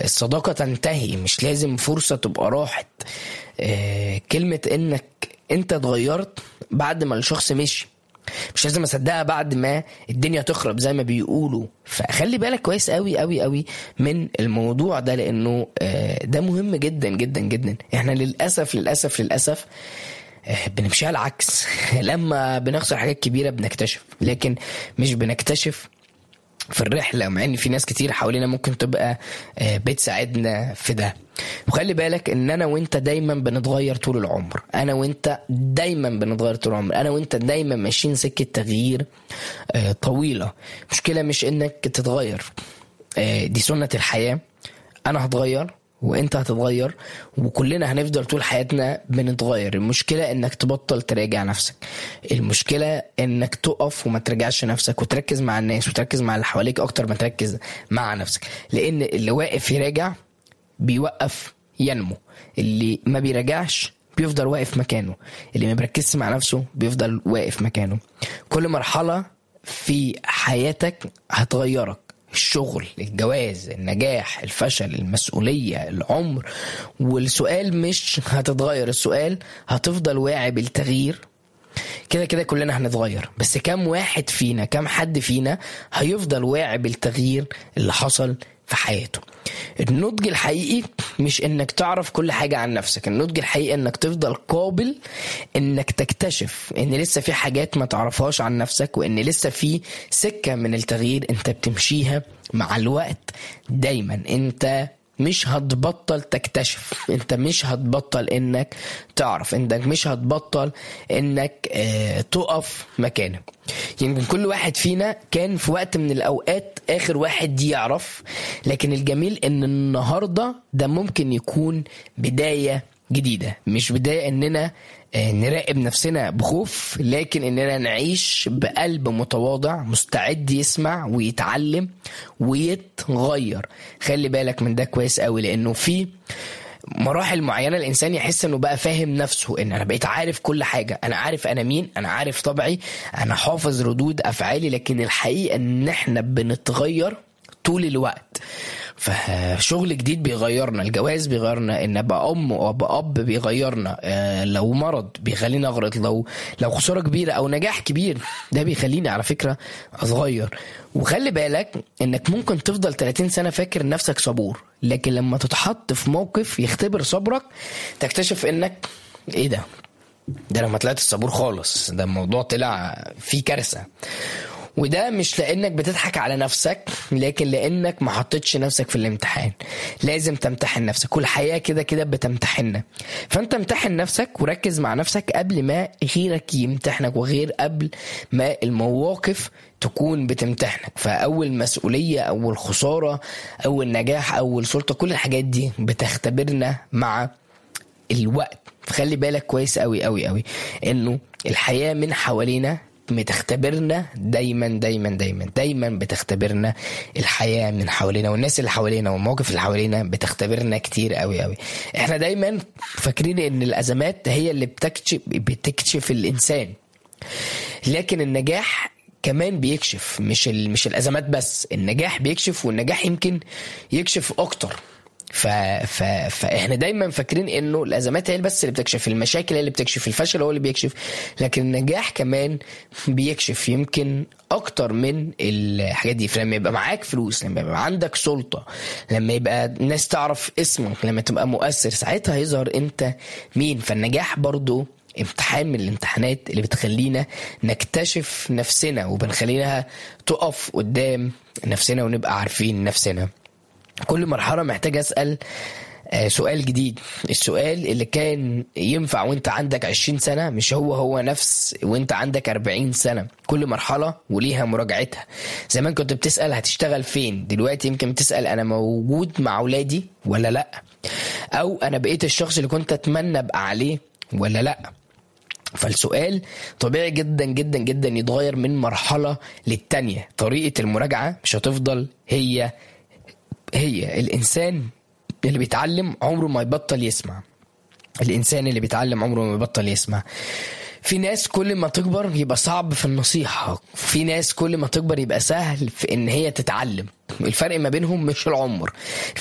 آه، الصداقة تنتهي مش لازم فرصة تبقى راحت آه، كلمة انك انت اتغيرت بعد ما الشخص مشي مش لازم اصدقها بعد ما الدنيا تخرب زي ما بيقولوا فخلي بالك كويس قوي قوي قوي من الموضوع ده لانه آه، ده مهم جدا جدا جدا احنا للاسف للاسف للاسف آه، بنمشيها العكس لما بنخسر حاجات كبيره بنكتشف لكن مش بنكتشف في الرحله مع ان في ناس كتير حوالينا ممكن تبقى آه، بتساعدنا في ده وخلي بالك ان انا وانت دايما بنتغير طول العمر انا وانت دايما بنتغير طول العمر انا وانت دايما ماشيين سكه تغيير آه، طويله مشكله مش انك تتغير آه، دي سنه الحياه انا هتغير وانت هتتغير وكلنا هنفضل طول حياتنا بنتغير المشكلة انك تبطل تراجع نفسك المشكلة انك تقف وما تراجعش نفسك وتركز مع الناس وتركز مع اللي حواليك اكتر ما تركز مع نفسك لان اللي واقف يراجع بيوقف ينمو اللي ما بيراجعش بيفضل واقف مكانه اللي ما بيركزش مع نفسه بيفضل واقف مكانه كل مرحلة في حياتك هتغيرك الشغل الجواز النجاح الفشل المسؤولية العمر والسؤال مش هتتغير السؤال هتفضل واعي بالتغيير كده كده كلنا هنتغير بس كم واحد فينا كم حد فينا هيفضل واعي بالتغيير اللي حصل في حياته النضج الحقيقي مش انك تعرف كل حاجة عن نفسك النضج الحقيقي انك تفضل قابل انك تكتشف ان لسه في حاجات ما تعرفهاش عن نفسك وان لسه في سكة من التغيير انت بتمشيها مع الوقت دايما انت مش هتبطل تكتشف انت مش هتبطل انك تعرف انك مش هتبطل انك اه تقف مكانك يمكن كل واحد فينا كان في وقت من الاوقات اخر واحد يعرف لكن الجميل ان النهارده ده ممكن يكون بدايه جديده مش بدايه اننا آه، نراقب نفسنا بخوف لكن اننا نعيش بقلب متواضع مستعد يسمع ويتعلم ويتغير خلي بالك من ده كويس قوي لانه في مراحل معينه الانسان يحس انه بقى فاهم نفسه ان انا بقيت عارف كل حاجه انا عارف انا مين انا عارف طبعي انا حافظ ردود افعالي لكن الحقيقه ان احنا بنتغير طول الوقت فشغل جديد بيغيرنا الجواز بيغيرنا ان ابقى ام وابقى اب بيغيرنا آه، لو مرض بيخليني اغرط لو لو خساره كبيره او نجاح كبير ده بيخليني على فكره اتغير وخلي بالك انك ممكن تفضل 30 سنه فاكر نفسك صبور لكن لما تتحط في موقف يختبر صبرك تكتشف انك ايه ده ده انا ما طلعتش صبور خالص ده الموضوع طلع فيه كارثه وده مش لانك بتضحك على نفسك لكن لانك ما حطيتش نفسك في الامتحان لازم تمتحن نفسك والحياه كده كده بتمتحننا فانت امتحن نفسك وركز مع نفسك قبل ما غيرك يمتحنك وغير قبل ما المواقف تكون بتمتحنك فاول مسؤوليه اول خساره اول نجاح اول سلطه كل الحاجات دي بتختبرنا مع الوقت فخلي بالك كويس قوي قوي قوي انه الحياه من حوالينا بتختبرنا دايما دايما دايما دايما بتختبرنا الحياه من حوالينا والناس اللي حوالينا والمواقف اللي حوالينا بتختبرنا كتير قوي قوي احنا دايما فاكرين ان الازمات هي اللي بتكشف بتكشف الانسان لكن النجاح كمان بيكشف مش ال... مش الازمات بس النجاح بيكشف والنجاح يمكن يكشف اكتر ف... ف... فاحنا دايما فاكرين انه الازمات هي بس اللي بتكشف المشاكل هي اللي بتكشف الفشل هو اللي بيكشف لكن النجاح كمان بيكشف يمكن اكتر من الحاجات دي فلما يبقى معاك فلوس لما يبقى عندك سلطه لما يبقى الناس تعرف اسمك لما تبقى مؤثر ساعتها يظهر انت مين فالنجاح برضو امتحان من الامتحانات اللي بتخلينا نكتشف نفسنا وبنخلينا تقف قدام نفسنا ونبقى عارفين نفسنا كل مرحلة محتاج أسأل آه، سؤال جديد السؤال اللي كان ينفع وانت عندك 20 سنة مش هو هو نفس وانت عندك 40 سنة كل مرحلة وليها مراجعتها زمان كنت بتسأل هتشتغل فين دلوقتي يمكن بتسأل انا موجود مع اولادي ولا لا او انا بقيت الشخص اللي كنت اتمنى ابقى عليه ولا لا فالسؤال طبيعي جدا جدا جدا يتغير من مرحلة للتانية طريقة المراجعة مش هتفضل هي هي الإنسان اللي بيتعلم عمره ما يبطل يسمع الإنسان اللي بيتعلم عمره ما يبطل يسمع في ناس كل ما تكبر يبقى صعب في النصيحة في ناس كل ما تكبر يبقى سهل في ان هي تتعلم الفرق ما بينهم مش العمر